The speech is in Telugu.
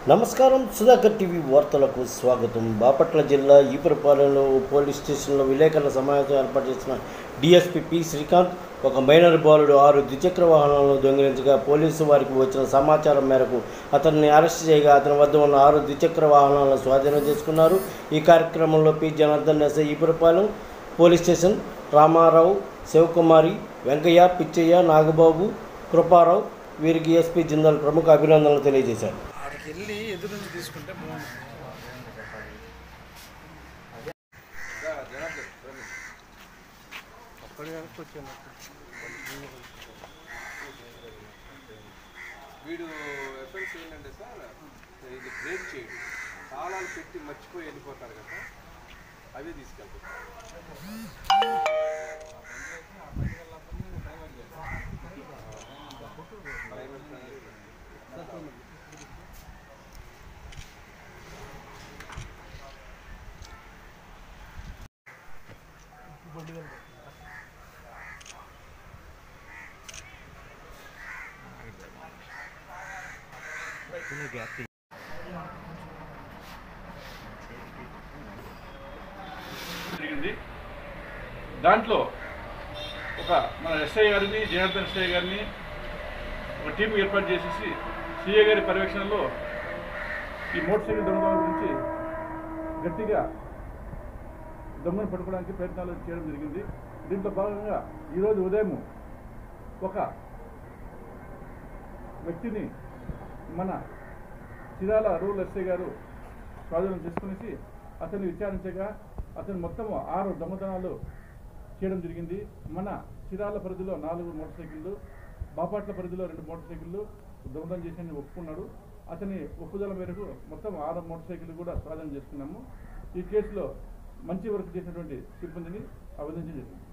నమస్కారం సుధాకర్ టీవీ వార్తలకు స్వాగతం బాపట్ల జిల్లా ఈపురపాలెంలో ఓ పోలీస్ స్టేషన్లో విలేకరుల సమావేశం ఏర్పాటు చేసిన డిఎస్పీ పి శ్రీకాంత్ ఒక మైనర్ బాలుడు ఆరు ద్విచక్ర వాహనాలను దొంగిలించగా పోలీసు వారికి వచ్చిన సమాచారం మేరకు అతన్ని అరెస్ట్ చేయగా అతని వద్ద ఉన్న ఆరు ద్విచక్ర వాహనాలను స్వాధీనం చేసుకున్నారు ఈ కార్యక్రమంలో P Janardhan SI Epurupalem police station Ramarao Sivakumari Venkaiah Pichaiah Nagababu Kriparao వీరికి ఎస్పీ జిందాల్ ప్రముఖ అభినందనలు తెలియజేశారు ఆడికి వెళ్ళి ఎదురు నుంచి తీసుకుంటే బాగుంటుంది అప్పటి వరకు వచ్చాను వీడు ఎఫెన్స్ ఏంటంటే సార్ ఇది బ్రేక్ చేయడు తాళాలు పెట్టి మర్చిపోయి వెళ్ళిపోతారు కదా అవి తీసుకెళ్తారు జరిగింది దాంట్లో ఒక మన ఎస్ఐ గారిని జనార్దన్ ఎస్ఐ గారిని ఒక టీం ఏర్పాటు చేసేసి సిఏ గారి పర్యవేక్షణలో ఈ మోటార్ సైకిల్ దొంగతనం గురించి గట్టిగా దొంగను పట్టుకోవడానికి ప్రయత్నాలు చేయడం జరిగింది దీంట్లో భాగంగా ఈరోజు ఉదయం ఒక వ్యక్తిని మన చిరాల రూరల్ ఎస్ఐ గారు స్వాధీనం చేసుకునేసి అతన్ని విచారించగా అతను మొత్తం ఆరు దొంగతనాలు చేయడం జరిగింది మన చిరాల పరిధిలో నాలుగు మోటార్ సైకిళ్ళు బాపట్ల పరిధిలో రెండు మోటార్ సైకిళ్ళు దొంగతనం చేసి ఒప్పుకున్నాడు అతని ఒప్పుదల మేరకు మొత్తం ఆరు మోటార్ సైకిళ్ళు కూడా స్వాధీనం చేసుకున్నాము ఈ కేసులో మంచి వర్క్ చేసినటువంటి సిబ్బందిని అభినందించడం జరిగింది